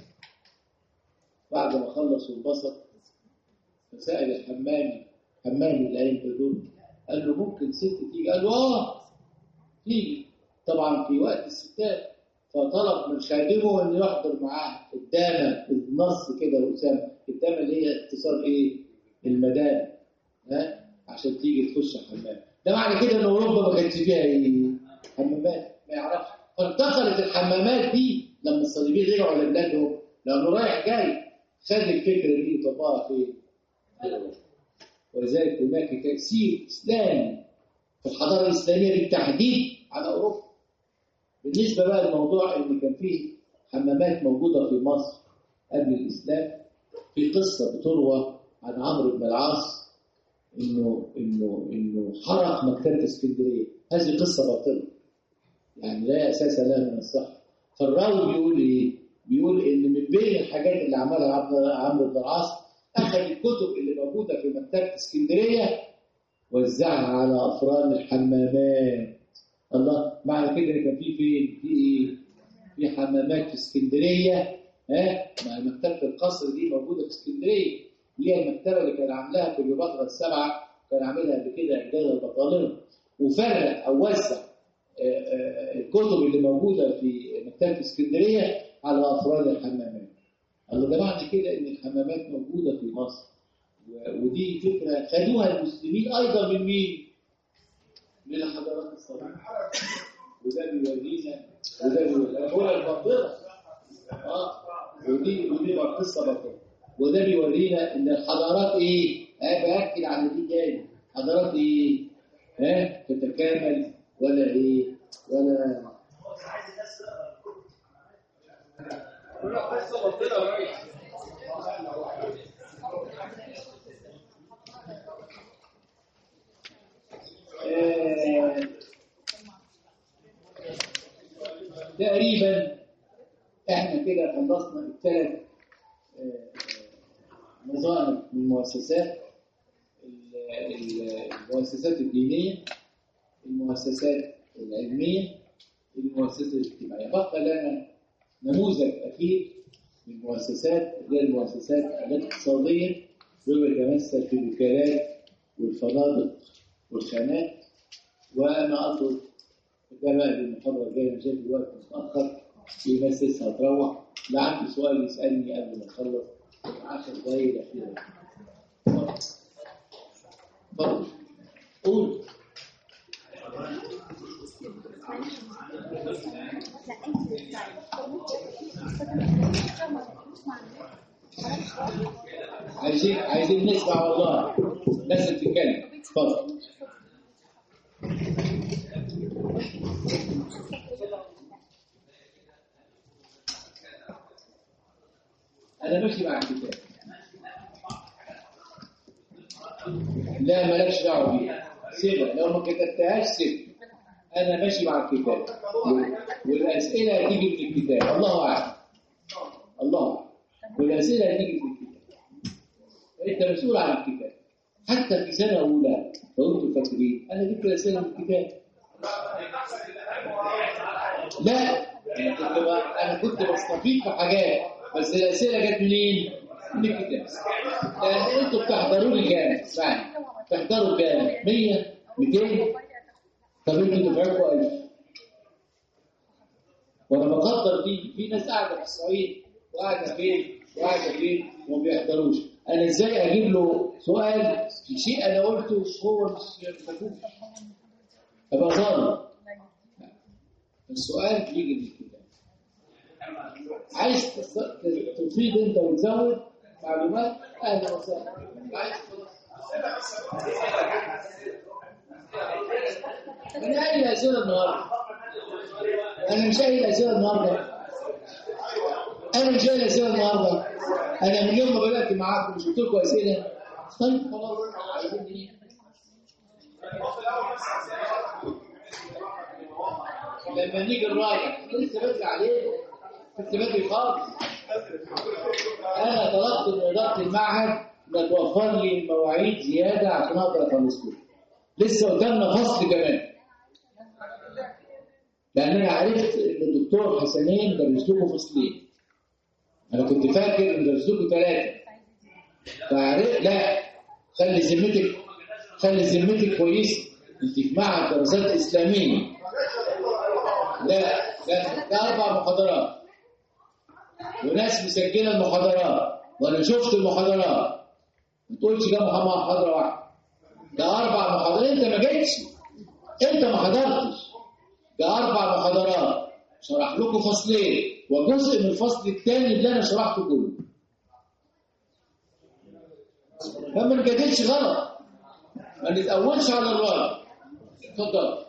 بعد ما خلص وانبسط فسأل الحمامي حمامي اللي قايم دول قال له ممكن ست تيجي قال له اه تيجي طبعا في وقت الستات فطلب من خادمه انه يحضر معاه الدامه النص كده وسام الدامه اللي هي اتصال ايه؟ المدام ها عشان تيجي تخش حمام ده معنى كده ان اوروبا ما كانش فيها ايه؟ حمامات ما يعرفش فانتقلت الحمامات دي لما الصليبيين رجعوا لبلادهم لانه رايح جاي خد الفكره دي وطبقها فين؟ في أوروبا. ولذلك هناك تاثير اسلامي في الحضاره الاسلاميه بالتحديد على اوروبا بالنسبه بقى لموضوع ان كان فيه حمامات موجوده في مصر قبل الاسلام في قصه بتروى عن عمرو بن العاص انه انه انه حرق مكتبه اسكندريه هذه قصه باطله يعني لا اساس لها من الصحه فالراوي بيقول ايه؟ بيقول ان من بين الحاجات اللي عملها عمرو- عمرو بن العاص اخذ الكتب اللي موجوده في مكتبه اسكندريه وزعها على افران الحمامات الله معنى كده ان كان في فين في ايه في حمامات في اسكندريه ها مع مكتبه القصر دي موجوده في اسكندريه اللي هي المكتبه اللي كان عاملاها كليوباترا السبعه كان عاملها قبل كده اعداد البطالمه وفرق او وزع آه، آه، الكتب اللي موجوده في مكتبه اسكندريه على افراد الحمامات الله ده معنى كده ان الحمامات موجوده في مصر و- ودي فكره خدوها المسلمين ايضا من مين؟ من الحضارات الصغيره وده بيورينا وده بيورينا هو الباطله اه ودي ودي بقى قصه باطله وده بيورينا ان الحضارات ايه؟ اه باكد على دي تاني حضارات ايه؟ ها تتكامل ولا ايه؟ ولا قصه باطله يا ريس آه، تقريبا احنا كده خلصنا الثلاث آه، نظائر من المؤسسات ال- ال- المؤسسات الدينية المؤسسات العلمية المؤسسات الاجتماعية بقى لنا نموذج أخير من المؤسسات اللي هي المؤسسات الاقتصادية اللي بيتمثل في الوكالات والفنادق والخانات وأنا أطلب ده بقى للمحاضرة الجاية أنا شايف الوقت متأخر في ناس لسه هتروح لا عنده سؤال يسألني قبل ما نخلص 10 دقايق الأخيرة اتفضل. اتفضل قول عايزين عايزين نسمع والله لازم تتكلم اتفضل انا ماشي مع الكتاب لا مالكش دعوه بيها سيبها لو ما كتبتهاش سيبها انا ماشي مع الكتاب والاسئله هتيجي من الكتاب الله اعلم الله اعلم والاسئله هتيجي من الكتاب انت مسؤول عن الكتاب حتى في سنه اولى لو انتم فاكرين انا جبت الاسئله من الكتاب لا انا كنت ب... انا كنت بستفيد في حاجات بس الاسئله جت منين؟ من الكتاب لان انتوا بتحضروا لي كام؟ اسمعني بتحضروا كام؟ 100 200 طب انتوا دفعتكم 1000 وانا بقدر دي في ناس قاعده في الصعيد وقاعده فين وقاعده فين وما بيحضروش انا ازاي اجيب له سؤال في شيء انا قلته هو مش مفهوم ابقى ظالم السؤال بيجي من الكتاب عايز تص- تفيد انت وتزود معلومات اهلا وسهلا عايز انا قايل اسئله النهارده انا مش قايل اسئله النهارده انا مش قايل اسئله النهارده انا من يوم ما بدات معاكم مش قلت لكم اسئله طيب خلاص عايزين ايه لما نيجي الراجع لسه بدري عليه لسه بدري خالص انا طلبت من اداره المعهد انك توفر لي مواعيد زياده عشان اقدر اخلص لكم لسه قدامنا فصل كمان لان انا عرفت ان الدكتور حسنين درس لكم فصلين انا كنت فاكر ان درس لكم ثلاثه فعرفت لا خلي ذمتك خلي ذمتك كويسه انت في معهد دراسات اسلاميه لا لا ده اربع محاضرات وناس مسجله المحاضرات وانا شفت المحاضرات ما تقولش ده محاضره واحده ده اربع محاضرات انت ما جيتش انت ما حضرتش ده اربع محاضرات شرح لكم فصلين وجزء من الفصل الثاني اللي انا شرحته كله فما نجادلش غلط ما نتأولش على الراجل اتفضل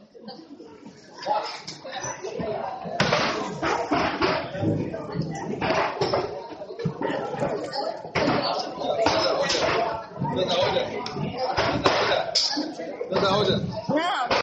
ده ده ده ده ده